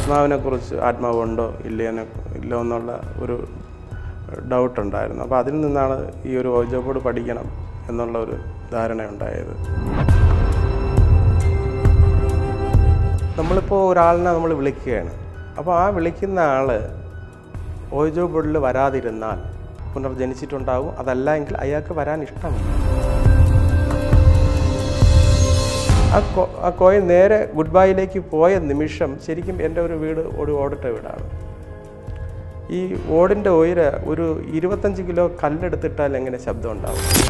ആത്മാവിനെക്കുറിച്ച് ആത്മാവുണ്ടോ ഇല്ലയെന്ന് ഇല്ലോ എന്നുള്ള ഒരു ഡൗട്ട് ഉണ്ടായിരുന്നു അപ്പോൾ അതിൽ നിന്നാണ് ഈ ഒരു ഓജോ ബോർഡ് പഠിക്കണം എന്നുള്ള ഒരു ധാരണ ഉണ്ടായത് നമ്മളിപ്പോൾ ഒരാളിനെ നമ്മൾ വിളിക്കുകയാണ് അപ്പോൾ ആ വിളിക്കുന്ന ആൾ ഓജോ ബോർഡിൽ വരാതിരുന്നാൽ പുനർജനിച്ചിട്ടുണ്ടാവും അതല്ല എങ്കിൽ അയാൾക്ക് വരാൻ ഇഷ്ടമില്ല ആ കോ ആ കോയിൻ നേരെ ഗുഡ് ബൈയിലേക്ക് പോയ നിമിഷം ശരിക്കും എൻ്റെ ഒരു വീട് ഒരു ഓടിട്ട വീടാണ് ഈ ഓടിൻ്റെ ഉയര ഒരു ഇരുപത്തഞ്ച് കിലോ കല്ലെടുത്തിട്ടാൽ എങ്ങനെ ശബ്ദം ഉണ്ടാവും